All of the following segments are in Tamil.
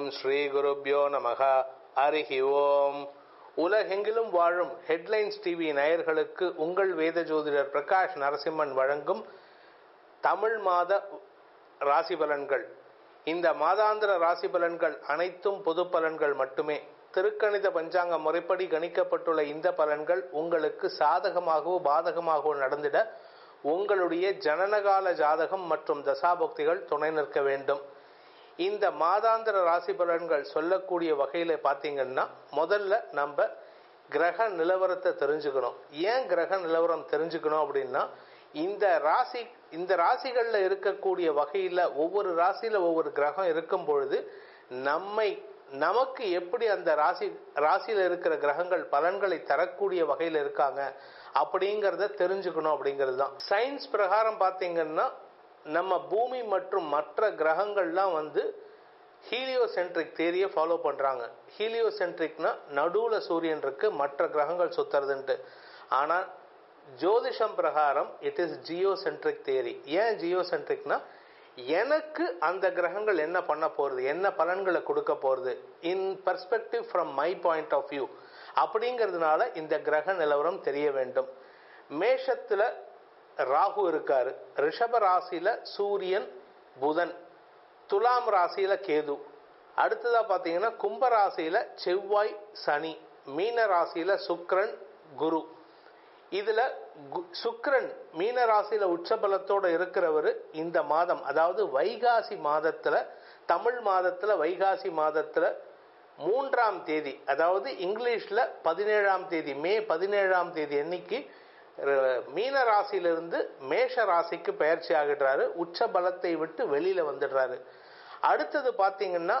ஸ்ரீ குருப்யோ நமக ஹரிஹி ஓம் உலகெங்கிலும் வாழும் ஹெட்லைன்ஸ் டிவி நேயர்களுக்கு உங்கள் வேத ஜோதிடர் பிரகாஷ் நரசிம்மன் வழங்கும் தமிழ் மாத ராசி பலன்கள் இந்த மாதாந்திர ராசி பலன்கள் அனைத்தும் பொது பலன்கள் மட்டுமே திருக்கணித பஞ்சாங்க முறைப்படி கணிக்கப்பட்டுள்ள இந்த பலன்கள் உங்களுக்கு சாதகமாகவோ பாதகமாகவோ நடந்திட உங்களுடைய ஜனனகால ஜாதகம் மற்றும் தசாபக்திகள் துணை நிற்க வேண்டும் இந்த மாதாந்திர ராசி பலன்கள் சொல்லக்கூடிய வகையில் பார்த்தீங்கன்னா முதல்ல நம்ம கிரக நிலவரத்தை தெரிஞ்சுக்கணும் ஏன் கிரக நிலவரம் தெரிஞ்சுக்கணும் அப்படின்னா இந்த ராசி இந்த ராசிகளில் இருக்கக்கூடிய வகையில் ஒவ்வொரு ராசியில் ஒவ்வொரு கிரகம் இருக்கும் பொழுது நம்மை நமக்கு எப்படி அந்த ராசி ராசியில் இருக்கிற கிரகங்கள் பலன்களை தரக்கூடிய வகையில் இருக்காங்க அப்படிங்கிறத தெரிஞ்சுக்கணும் அப்படிங்கிறது தான் சயின்ஸ் பிரகாரம் பார்த்தீங்கன்னா நம்ம பூமி மற்றும் மற்ற கிரகங்கள்லாம் வந்து ஹீலியோசென்ட்ரிக் தேரியை ஃபாலோ பண்ணுறாங்க ஹீலியோசென்ட்ரிக்னா நடுவில் சூரியன் இருக்கு மற்ற கிரகங்கள் சுத்துறதுன்ட்டு ஆனால் ஜோதிஷம் பிரகாரம் இட் இஸ் ஜியோசென்ட்ரிக் தேரி ஏன் ஜியோசென்ட்ரிக்னா எனக்கு அந்த கிரகங்கள் என்ன பண்ண போகிறது என்ன பலன்களை கொடுக்க போகிறது in perspective from my point of view அப்படிங்கிறதுனால இந்த கிரக நிலவரம் தெரிய வேண்டும் மேஷத்தில் ராகு இருக்காரு ரிஷப ராசியில் சூரியன் புதன் துலாம் ராசியில் கேது அடுத்ததாக பார்த்தீங்கன்னா கும்ப ராசியில் செவ்வாய் சனி மீன ராசியில் சுக்ரன் குரு இதில் சுக்ரன் மீன ராசியில் உச்சபலத்தோடு இருக்கிறவர் இந்த மாதம் அதாவது வைகாசி மாதத்தில் தமிழ் மாதத்தில் வைகாசி மாதத்தில் மூன்றாம் தேதி அதாவது இங்கிலீஷில் பதினேழாம் தேதி மே பதினேழாம் தேதி அன்னைக்கு மீன ராசியிலிருந்து மேஷ ராசிக்கு பயிற்சி ஆகிடுறாரு உச்ச பலத்தை விட்டு வெளியில வந்துடுறாரு அடுத்தது பார்த்தீங்கன்னா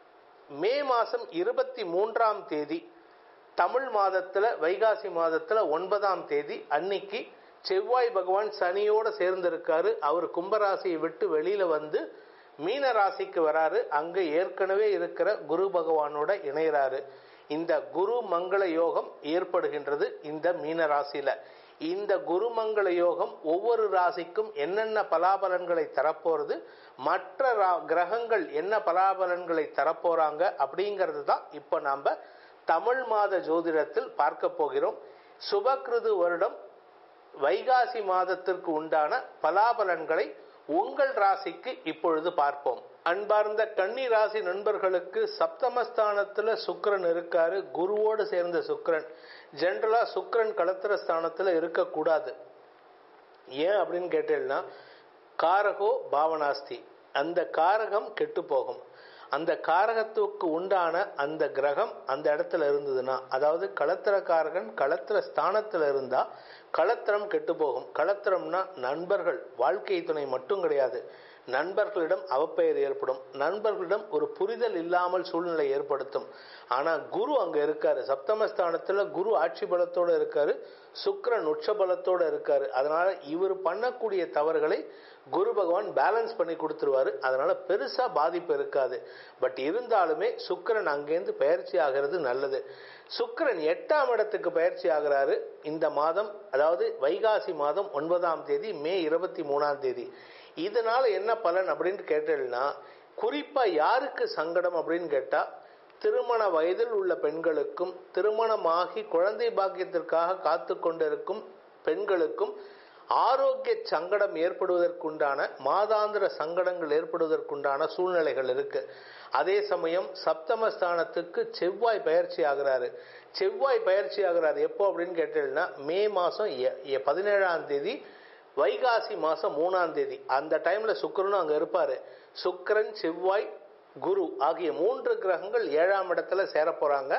மே மாதம் இருபத்தி மூன்றாம் தேதி தமிழ் மாதத்தில் வைகாசி மாதத்தில் ஒன்பதாம் தேதி அன்னைக்கு செவ்வாய் பகவான் சனியோடு சேர்ந்திருக்காரு அவர் கும்பராசியை விட்டு வெளியில வந்து மீன ராசிக்கு வராரு அங்க ஏற்கனவே இருக்கிற குரு பகவானோட இணைகிறாரு இந்த குரு மங்கள யோகம் ஏற்படுகின்றது இந்த மீன ராசியில இந்த குருமங்கள யோகம் ஒவ்வொரு ராசிக்கும் என்னென்ன பலாபலன்களை தரப்போறது மற்ற கிரகங்கள் என்ன பலாபலன்களை தரப்போறாங்க அப்படிங்கிறது தான் இப்போ நாம் தமிழ் மாத ஜோதிடத்தில் பார்க்க போகிறோம் சுபகிருது வருடம் வைகாசி மாதத்திற்கு உண்டான பலாபலன்களை உங்கள் ராசிக்கு இப்பொழுது பார்ப்போம் அன்பார்ந்த கன்னி ராசி நண்பர்களுக்கு சப்தமஸ்தானத்துல சுக்கரன் இருக்காரு குருவோடு சேர்ந்த சுக்கரன் ஜென்ரலா சுக்கரன் களத்திர ஸ்தானத்துல இருக்கக்கூடாது ஏன் அப்படின்னு கேட்டீங்கன்னா காரகோ பாவனாஸ்தி அந்த காரகம் கெட்டு போகும் அந்த காரகத்துக்கு உண்டான அந்த கிரகம் அந்த இடத்துல இருந்ததுன்னா அதாவது களத்திரக்காரகன் களத்திர ஸ்தானத்துல இருந்தா களத்திரம் கெட்டு போகும் களத்திரம்னா நண்பர்கள் வாழ்க்கை துணை மட்டும் கிடையாது நண்பர்களிடம் அவப்பெயர் ஏற்படும் நண்பர்களிடம் ஒரு புரிதல் இல்லாமல் சூழ்நிலை ஏற்படுத்தும் ஆனா குரு அங்க இருக்காரு சப்தமஸ்தானத்துல குரு ஆட்சி பலத்தோட இருக்காரு சுக்கரன் உச்ச பலத்தோட இருக்காரு அதனால இவர் பண்ணக்கூடிய தவறுகளை குரு பகவான் பேலன்ஸ் பண்ணி கொடுத்துருவாரு அதனால பெருசா பாதிப்பு இருக்காது பட் இருந்தாலுமே சுக்கரன் அங்கேருந்து பயிற்சி ஆகிறது நல்லது சுக்கரன் எட்டாம் இடத்துக்கு பயிற்சி ஆகிறாரு இந்த மாதம் அதாவது வைகாசி மாதம் ஒன்பதாம் தேதி மே இருபத்தி மூணாம் தேதி இதனால என்ன பலன் அப்படின்னு கேட்டீங்கன்னா குறிப்பா யாருக்கு சங்கடம் அப்படின்னு கேட்டா திருமண வயதில் உள்ள பெண்களுக்கும் திருமணமாகி குழந்தை பாக்கியத்திற்காக காத்து கொண்டிருக்கும் பெண்களுக்கும் ஆரோக்கிய சங்கடம் ஏற்படுவதற்குண்டான மாதாந்திர சங்கடங்கள் ஏற்படுவதற்குண்டான சூழ்நிலைகள் இருக்கு அதே சமயம் சப்தமஸ்தானத்துக்கு செவ்வாய் பயிற்சி ஆகிறாரு செவ்வாய் பயிற்சி ஆகிறாரு எப்போ அப்படின்னு கேட்டீங்கன்னா மே மாதம் பதினேழாம் தேதி வைகாசி மாதம் மூணாம் தேதி அந்த டைம்ல சுக்கரனும் அங்கே இருப்பாரு சுக்கரன் செவ்வாய் குரு ஆகிய மூன்று கிரகங்கள் ஏழாம் இடத்துல சேர போறாங்க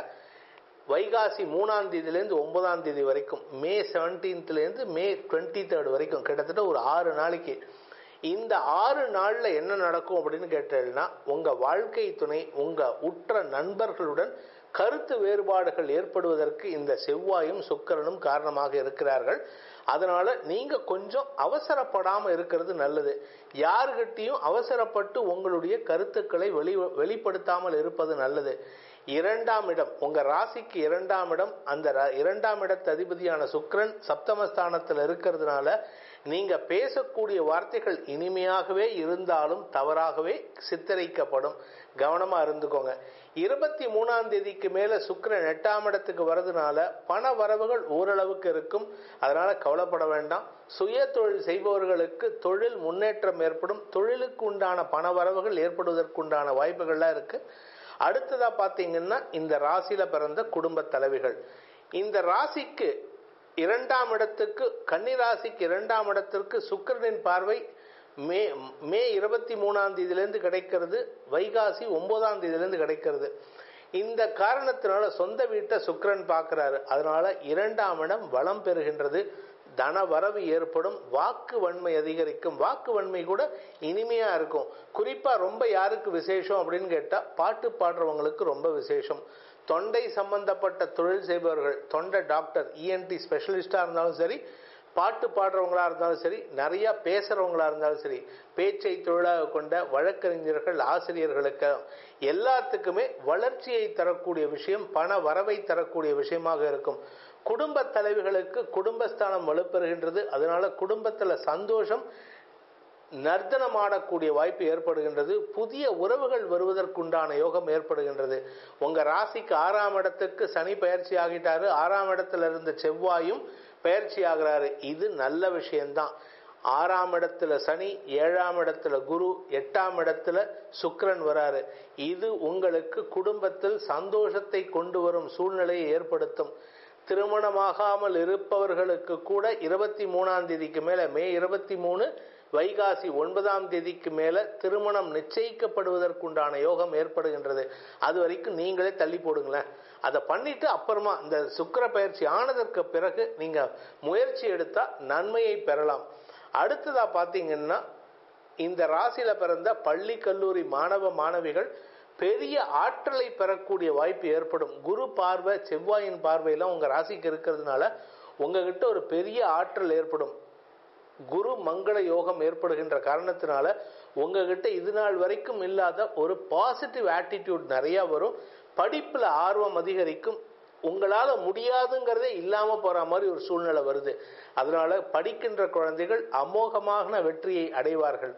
வைகாசி மூணாம் தேதியிலேருந்து ஒன்பதாம் தேதி வரைக்கும் மே செவன்டீன்த்லேருந்து மே டுவெண்ட்டி தேர்ட் வரைக்கும் கிட்டத்தட்ட ஒரு ஆறு நாளைக்கு இந்த ஆறு நாளில் என்ன நடக்கும் அப்படின்னு கேட்டீங்கன்னா உங்கள் வாழ்க்கை துணை உங்கள் உற்ற நண்பர்களுடன் கருத்து வேறுபாடுகள் ஏற்படுவதற்கு இந்த செவ்வாயும் சுக்கரனும் காரணமாக இருக்கிறார்கள் அதனால நீங்க கொஞ்சம் அவசரப்படாம இருக்கிறது நல்லது யாருகிட்டையும் அவசரப்பட்டு உங்களுடைய கருத்துக்களை வெளி வெளிப்படுத்தாமல் இருப்பது நல்லது இரண்டாம் இடம் உங்க ராசிக்கு இரண்டாம் இடம் அந்த ர- இரண்டாம் இடத்து அதிபதியான சுக்கிரன் சப்தமஸ்தானத்தில் இருக்கிறதுனால நீங்க பேசக்கூடிய வார்த்தைகள் இனிமையாகவே இருந்தாலும் தவறாகவே சித்தரிக்கப்படும் கவனமா இருந்துக்கோங்க இருபத்தி மூணாம் தேதிக்கு மேல சுக்கிரன் எட்டாம் இடத்துக்கு வரதுனால பண வரவுகள் ஓரளவுக்கு இருக்கும் அதனால கவலைப்பட வேண்டாம் சுய தொழில் செய்பவர்களுக்கு தொழில் முன்னேற்றம் ஏற்படும் தொழிலுக்கு உண்டான பண வரவுகள் ஏற்படுவதற்குண்டான வாய்ப்புகள்லாம் இருக்கு அடுத்ததா பாத்தீங்கன்னா இந்த ராசியில பிறந்த குடும்ப தலைவிகள் இந்த ராசிக்கு இரண்டாம் இடத்துக்கு கன்னி ராசிக்கு இரண்டாம் இடத்திற்கு சுக்கிரனின் பார்வை மே மே இருபத்தி மூணாம் தேதியிலேருந்து கிடைக்கிறது வைகாசி ஒன்பதாம் தேதியிலேருந்து கிடைக்கிறது இந்த காரணத்தினால சொந்த வீட்டை சுக்கிரன் பார்க்கிறாரு அதனால இரண்டாம் இடம் வளம் பெறுகின்றது தன வரவு ஏற்படும் வாக்கு வன்மை அதிகரிக்கும் வாக்கு வன்மை கூட இனிமையா இருக்கும் குறிப்பா ரொம்ப யாருக்கு விசேஷம் அப்படின்னு கேட்டா பாட்டு பாடுறவங்களுக்கு ரொம்ப விசேஷம் தொண்டை சம்பந்தப்பட்ட தொழில் செய்பவர்கள் தொண்டை டாக்டர் இஎன்டி ஸ்பெஷலிஸ்டா இருந்தாலும் சரி பாட்டு பாடுறவங்களா இருந்தாலும் சரி நிறைய பேசுறவங்களா இருந்தாலும் சரி பேச்சை தொழிலாக கொண்ட வழக்கறிஞர்கள் ஆசிரியர்களுக்கு எல்லாத்துக்குமே வளர்ச்சியை தரக்கூடிய விஷயம் பண வரவை தரக்கூடிய விஷயமாக இருக்கும் குடும்ப தலைவிகளுக்கு குடும்பஸ்தானம் வலுப்பெறுகின்றது அதனால குடும்பத்துல சந்தோஷம் நர்த்தனம் ஆடக்கூடிய வாய்ப்பு ஏற்படுகின்றது புதிய உறவுகள் வருவதற்குண்டான யோகம் ஏற்படுகின்றது உங்க ராசிக்கு ஆறாம் இடத்துக்கு சனி பயிற்சி ஆகிட்டாரு ஆறாம் இடத்துல இருந்த செவ்வாயும் பயிற்சி ஆகிறாரு இது நல்ல விஷயம்தான் ஆறாம் இடத்துல சனி ஏழாம் இடத்துல குரு எட்டாம் இடத்துல சுக்கிரன் வராரு இது உங்களுக்கு குடும்பத்தில் சந்தோஷத்தை கொண்டு வரும் சூழ்நிலையை ஏற்படுத்தும் திருமணமாகாமல் இருப்பவர்களுக்கு கூட இருபத்தி மூணாம் தேதிக்கு மேல மே இருபத்தி மூணு வைகாசி ஒன்பதாம் தேதிக்கு மேல திருமணம் நிச்சயிக்கப்படுவதற்குண்டான யோகம் ஏற்படுகின்றது அது வரைக்கும் நீங்களே தள்ளி போடுங்களேன் அதை பண்ணிட்டு அப்புறமா இந்த சுக்கர பயிற்சி ஆனதற்கு பிறகு நீங்க முயற்சி எடுத்தா நன்மையை பெறலாம் அடுத்ததா பாத்தீங்கன்னா இந்த ராசியில பிறந்த பள்ளி கல்லூரி மாணவ மாணவிகள் பெரிய ஆற்றலை பெறக்கூடிய வாய்ப்பு ஏற்படும் குரு பார்வை செவ்வாயின் பார்வையெல்லாம் உங்க ராசிக்கு இருக்கிறதுனால உங்ககிட்ட ஒரு பெரிய ஆற்றல் ஏற்படும் குரு மங்கள யோகம் ஏற்படுகின்ற காரணத்தினால உங்ககிட்ட இது நாள் வரைக்கும் இல்லாத ஒரு பாசிட்டிவ் ஆட்டிடியூட் நிறைய வரும் படிப்புல ஆர்வம் அதிகரிக்கும் உங்களால முடியாதுங்கிறதே இல்லாம போற மாதிரி ஒரு சூழ்நிலை வருது அதனால படிக்கின்ற குழந்தைகள் அமோகமான வெற்றியை அடைவார்கள்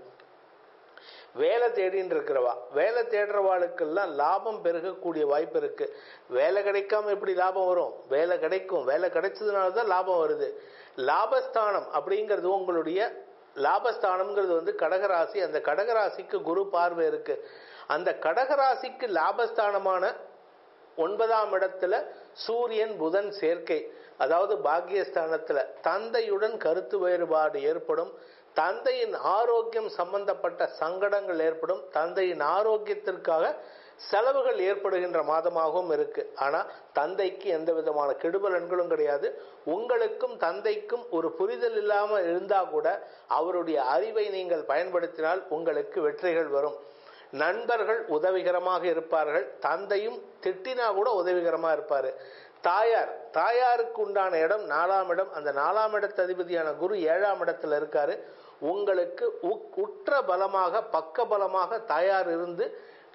வேலை தேடின்னு இருக்கிறவா வேலை தேடுறவாளுக்கெல்லாம் லாபம் பெருகக்கூடிய வாய்ப்பு இருக்கு வேலை கிடைக்காம எப்படி லாபம் வரும் வேலை கிடைக்கும் வேலை கிடைச்சதுனால தான் லாபம் வருது லாபஸ்தானம் அப்படிங்கிறது உங்களுடைய லாபஸ்தானம்ங்கிறது வந்து கடகராசி அந்த கடகராசிக்கு குரு பார்வை இருக்கு அந்த கடகராசிக்கு லாபஸ்தானமான ஒன்பதாம் இடத்துல சூரியன் புதன் சேர்க்கை அதாவது பாக்கியஸ்தானத்துல தந்தையுடன் கருத்து வேறுபாடு ஏற்படும் தந்தையின் ஆரோக்கியம் சம்பந்தப்பட்ட சங்கடங்கள் ஏற்படும் தந்தையின் ஆரோக்கியத்திற்காக செலவுகள் ஏற்படுகின்ற மாதமாகவும் இருக்கு ஆனா தந்தைக்கு எந்த விதமான கெடுபலன்களும் கிடையாது உங்களுக்கும் தந்தைக்கும் ஒரு புரிதல் இல்லாம இருந்தா கூட அவருடைய அறிவை நீங்கள் பயன்படுத்தினால் உங்களுக்கு வெற்றிகள் வரும் நண்பர்கள் உதவிகரமாக இருப்பார்கள் தந்தையும் திட்டினா கூட உதவிகரமா இருப்பாரு தாயார் தாயாருக்கு உண்டான இடம் நாலாம் இடம் அந்த நாலாம் இடத்து அதிபதியான குரு ஏழாம் இடத்துல இருக்காரு உங்களுக்கு உற்ற பலமாக பக்க பலமாக தாயார் இருந்து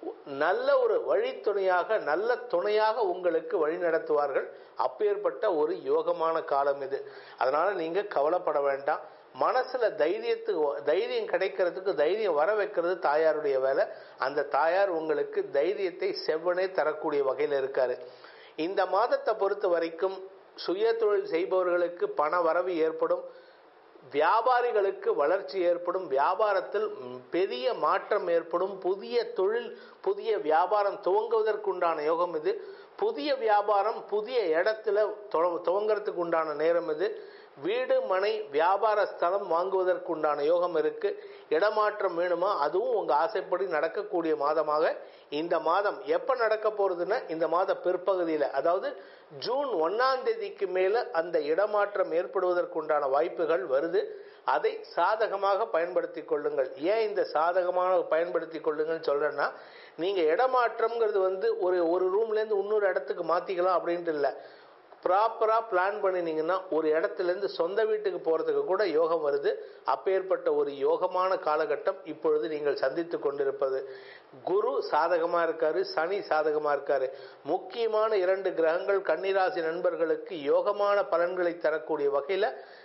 நல்ல ஒரு வழித்துணையாக நல்ல துணையாக உங்களுக்கு வழி நடத்துவார்கள் அப்பேற்பட்ட ஒரு யோகமான காலம் இது அதனால நீங்க கவலைப்பட வேண்டாம் மனசுல தைரியத்துக்கு தைரியம் கிடைக்கிறதுக்கு தைரியம் வர வைக்கிறது தாயாருடைய வேலை அந்த தாயார் உங்களுக்கு தைரியத்தை செவ்வனே தரக்கூடிய வகையில் இருக்காரு இந்த மாதத்தை பொறுத்த வரைக்கும் சுய தொழில் செய்பவர்களுக்கு பண வரவு ஏற்படும் வியாபாரிகளுக்கு வளர்ச்சி ஏற்படும் வியாபாரத்தில் பெரிய மாற்றம் ஏற்படும் புதிய தொழில் புதிய வியாபாரம் துவங்குவதற்குண்டான யோகம் இது புதிய வியாபாரம் புதிய இடத்துல துவங்கிறதுக்கு உண்டான நேரம் இது வீடு மனை வியாபார ஸ்தலம் வாங்குவதற்குண்டான யோகம் இருக்கு இடமாற்றம் வேணுமா அதுவும் உங்க ஆசைப்படி நடக்கக்கூடிய மாதமாக இந்த மாதம் எப்ப நடக்க போறதுன்னா இந்த மாத பிற்பகுதியில அதாவது ஜூன் ஒன்னாம் தேதிக்கு மேல அந்த இடமாற்றம் ஏற்படுவதற்குண்டான வாய்ப்புகள் வருது அதை சாதகமாக பயன்படுத்தி கொள்ளுங்கள் ஏன் இந்த சாதகமாக பயன்படுத்தி கொள்ளுங்கன்னு சொல்றேன்னா நீங்க இடமாற்றம்ங்கிறது வந்து ஒரு ஒரு ரூம்ல இருந்து இன்னொரு இடத்துக்கு மாத்திக்கலாம் அப்படின்ட்டு இல்லை ப்ராப்பராக பிளான் பண்ணினீங்கன்னா ஒரு இடத்துலேருந்து சொந்த வீட்டுக்கு போகிறதுக்கு கூட யோகம் வருது அப்பேற்பட்ட ஒரு யோகமான காலகட்டம் இப்பொழுது நீங்கள் சந்தித்து கொண்டிருப்பது குரு சாதகமாக இருக்காரு சனி சாதகமாக இருக்காரு முக்கியமான இரண்டு கிரகங்கள் கன்னிராசி நண்பர்களுக்கு யோகமான பலன்களை தரக்கூடிய வகையில்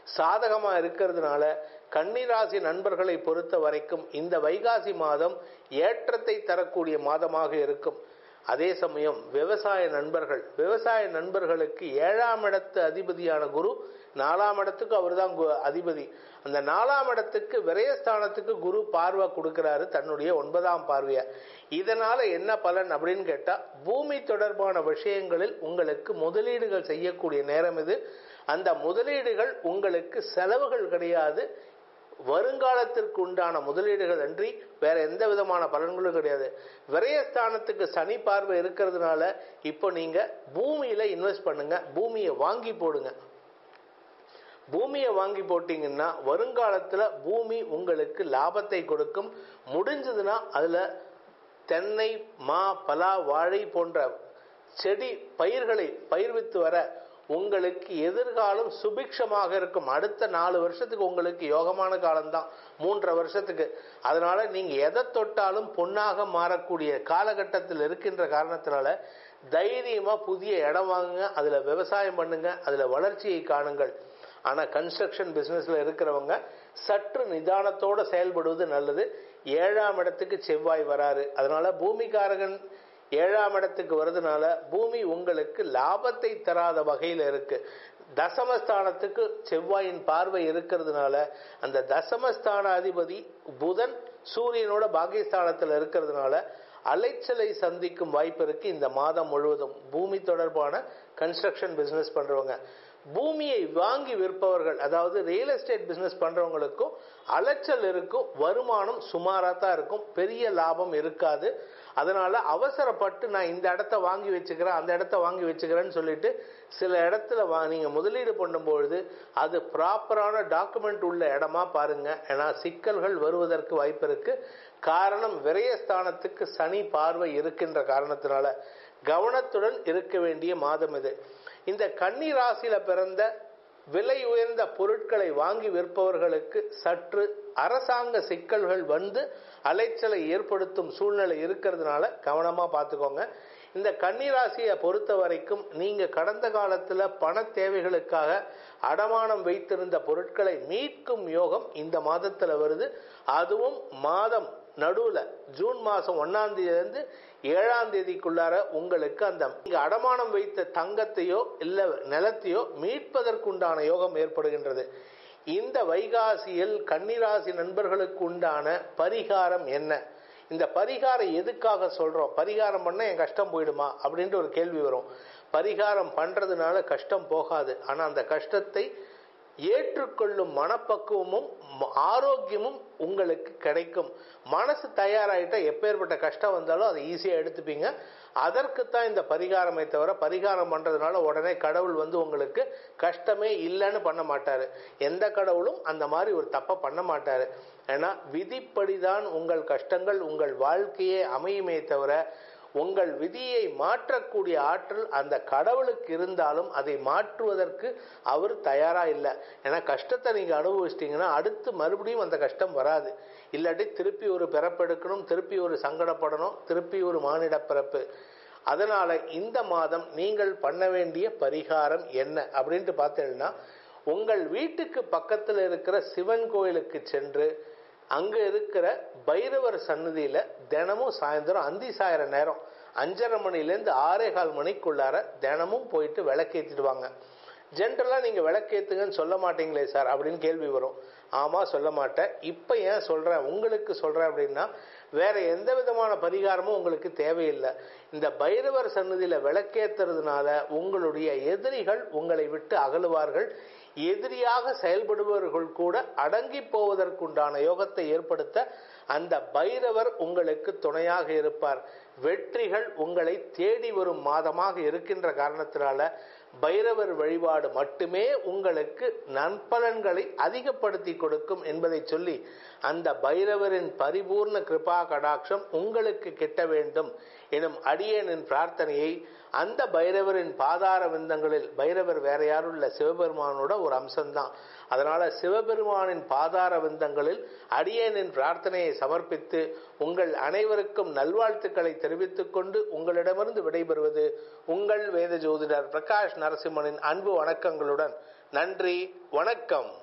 சாதகமாக இருக்கிறதுனால கன்னிராசி நண்பர்களை பொறுத்த வரைக்கும் இந்த வைகாசி மாதம் ஏற்றத்தை தரக்கூடிய மாதமாக இருக்கும் அதே சமயம் விவசாய நண்பர்கள் விவசாய நண்பர்களுக்கு ஏழாம் இடத்து அதிபதியான குரு நாலாம் இடத்துக்கு அவர் தான் அதிபதி அந்த நாலாம் இடத்துக்கு விரயஸ்தானத்துக்கு குரு பார்வை கொடுக்கிறாரு தன்னுடைய ஒன்பதாம் பார்வையை இதனால என்ன பலன் அப்படின்னு கேட்டா பூமி தொடர்பான விஷயங்களில் உங்களுக்கு முதலீடுகள் செய்யக்கூடிய நேரம் இது அந்த முதலீடுகள் உங்களுக்கு செலவுகள் கிடையாது வருங்காலத்திற்கு உண்டான முதலீடுகள் அன்றி வேற எந்த விதமான பலன்களும் கிடையாது விரயஸ்தானத்துக்கு சனி பார்வை இருக்கிறதுனால இப்போ நீங்க பூமியில இன்வெஸ்ட் பண்ணுங்க பூமியை வாங்கி போடுங்க பூமியை வாங்கி போட்டீங்கன்னா வருங்காலத்துல பூமி உங்களுக்கு லாபத்தை கொடுக்கும் முடிஞ்சதுன்னா அதுல தென்னை மா பலா வாழை போன்ற செடி பயிர்களை பயிர்வித்து வர உங்களுக்கு எதிர்காலம் சுபிக்ஷமாக இருக்கும் அடுத்த நாலு வருஷத்துக்கு உங்களுக்கு யோகமான காலம்தான் மூன்றரை வருஷத்துக்கு அதனால நீங்க எதை தொட்டாலும் பொன்னாக மாறக்கூடிய காலகட்டத்தில் இருக்கின்ற காரணத்தினால தைரியமா புதிய இடம் வாங்குங்க அதுல விவசாயம் பண்ணுங்க அதுல வளர்ச்சியை காணுங்கள் ஆனா கன்ஸ்ட்ரக்ஷன் பிசினஸ்ல இருக்கிறவங்க சற்று நிதானத்தோட செயல்படுவது நல்லது ஏழாம் இடத்துக்கு செவ்வாய் வராரு அதனால பூமிகாரகன் ஏழாம் இடத்துக்கு வருதுனால பூமி உங்களுக்கு லாபத்தை தராத வகையில் இருக்கு தசமஸ்தானத்துக்கு செவ்வாயின் பார்வை இருக்கிறதுனால அந்த தசமஸ்தான அதிபதி புதன் சூரியனோட பாகிஸ்தானத்தில் இருக்கிறதுனால அலைச்சலை சந்திக்கும் வாய்ப்பு இருக்கு இந்த மாதம் முழுவதும் பூமி தொடர்பான கன்ஸ்ட்ரக்ஷன் பிசினஸ் பண்றவங்க பூமியை வாங்கி விற்பவர்கள் அதாவது ரியல் எஸ்டேட் பிசினஸ் பண்றவங்களுக்கும் அலைச்சல் இருக்கும் வருமானம் சுமாராக தான் இருக்கும் பெரிய லாபம் இருக்காது அதனால அவசரப்பட்டு நான் இந்த இடத்த வாங்கி வச்சுக்கிறேன் அந்த இடத்த வாங்கி வச்சுக்கிறேன்னு சொல்லிட்டு சில இடத்துல வா நீங்க முதலீடு பண்ணும்பொழுது அது ப்ராப்பரான டாக்குமெண்ட் உள்ள இடமா பாருங்க ஏன்னா சிக்கல்கள் வருவதற்கு வாய்ப்பு இருக்கு காரணம் விரயஸ்தானத்துக்கு சனி பார்வை இருக்கின்ற காரணத்தினால கவனத்துடன் இருக்க வேண்டிய மாதம் இது இந்த கன்னி ராசியில பிறந்த விலை உயர்ந்த பொருட்களை வாங்கி விற்பவர்களுக்கு சற்று அரசாங்க சிக்கல்கள் வந்து அலைச்சலை ஏற்படுத்தும் சூழ்நிலை இருக்கிறதுனால கவனமா பார்த்துக்கோங்க இந்த கன்னிராசியை பொறுத்த வரைக்கும் நீங்க கடந்த காலத்துல பண தேவைகளுக்காக அடமானம் வைத்திருந்த பொருட்களை மீட்கும் யோகம் இந்த மாதத்துல வருது அதுவும் மாதம் நடுவுல ஜூன் மாசம் ஒன்னாம் தேதியிலிருந்து ஏழாம் தேதிக்குள்ளார உங்களுக்கு அந்த நீங்க அடமானம் வைத்த தங்கத்தையோ இல்ல நிலத்தையோ மீட்பதற்குண்டான யோகம் ஏற்படுகின்றது இந்த வைகாசியில் கன்னிராசி நண்பர்களுக்கு உண்டான பரிகாரம் என்ன இந்த பரிகாரம் எதுக்காக சொல்றோம் பரிகாரம் பண்ண என் கஷ்டம் போயிடுமா அப்படின்ட்டு ஒரு கேள்வி வரும் பரிகாரம் பண்றதுனால கஷ்டம் போகாது ஆனா அந்த கஷ்டத்தை ஏற்றுக்கொள்ளும் மனப்பக்குவமும் ஆரோக்கியமும் உங்களுக்கு கிடைக்கும் மனசு தயாராகிட்டா எப்பேற்பட்ட கஷ்டம் வந்தாலும் அதை ஈஸியாக எடுத்துப்பீங்க அதற்குத்தான் இந்த பரிகாரமே தவிர பரிகாரம் பண்ணுறதுனால உடனே கடவுள் வந்து உங்களுக்கு கஷ்டமே இல்லைன்னு பண்ண மாட்டார் எந்த கடவுளும் அந்த மாதிரி ஒரு தப்பை பண்ண மாட்டார் ஏன்னா விதிப்படிதான் உங்கள் கஷ்டங்கள் உங்கள் வாழ்க்கையே அமையுமே தவிர உங்கள் விதியை மாற்றக்கூடிய ஆற்றல் அந்த கடவுளுக்கு இருந்தாலும் அதை மாற்றுவதற்கு அவர் தயாரா இல்லை ஏன்னா கஷ்டத்தை நீங்க அனுபவிச்சிட்டீங்கன்னா அடுத்து மறுபடியும் அந்த கஷ்டம் வராது இல்லாட்டி திருப்பி ஒரு பிறப்பெடுக்கணும் திருப்பி ஒரு சங்கடப்படணும் திருப்பி ஒரு மானிட பிறப்பு அதனால இந்த மாதம் நீங்கள் பண்ண வேண்டிய பரிகாரம் என்ன அப்படின்ட்டு பார்த்தீங்கன்னா உங்கள் வீட்டுக்கு பக்கத்தில் இருக்கிற சிவன் கோயிலுக்கு சென்று அங்க இருக்கிற பைரவர் சன்னதியில தினமும் சாயந்தரம் அந்தி சாயிற நேரம் அஞ்சரை மணிலேருந்து ஆறே கால் மணிக்குள்ளார தினமும் போயிட்டு விளக்கேற்றிட்டு வாங்க ஜென்ரலாக நீங்கள் விளக்கேற்றுங்கன்னு சொல்ல மாட்டீங்களே சார் அப்படின்னு கேள்வி வரும் ஆமாம் சொல்ல மாட்டேன் இப்போ ஏன் சொல்கிறேன் உங்களுக்கு சொல்கிறேன் அப்படின்னா வேற எந்த விதமான பரிகாரமும் உங்களுக்கு தேவையில்லை இந்த பைரவர் சன்னதியில் விளக்கேற்றுறதுனால உங்களுடைய எதிரிகள் உங்களை விட்டு அகலுவார்கள் எதிரியாக செயல்படுபவர்கள் கூட அடங்கி போவதற்குண்டான யோகத்தை ஏற்படுத்த அந்த பைரவர் உங்களுக்கு துணையாக இருப்பார் வெற்றிகள் உங்களை தேடி வரும் மாதமாக இருக்கின்ற காரணத்தினால பைரவர் வழிபாடு மட்டுமே உங்களுக்கு நன்பலன்களை அதிகப்படுத்தி கொடுக்கும் என்பதை சொல்லி அந்த பைரவரின் பரிபூர்ண கிருபா கடாட்சம் உங்களுக்கு கிட்ட வேண்டும் எனும் அடியேனின் பிரார்த்தனையை அந்த பைரவரின் பாதார விந்தங்களில் பைரவர் வேற யாரும் இல்ல சிவபெருமானோட ஒரு அம்சம்தான் அதனால சிவபெருமானின் பாதார விந்தங்களில் அடியேனின் பிரார்த்தனையை சமர்ப்பித்து உங்கள் அனைவருக்கும் நல்வாழ்த்துக்களை தெரிவித்துக் கொண்டு உங்களிடமிருந்து விடைபெறுவது உங்கள் வேத ஜோதிடர் பிரகாஷ் நரசிம்மனின் அன்பு வணக்கங்களுடன் நன்றி வணக்கம்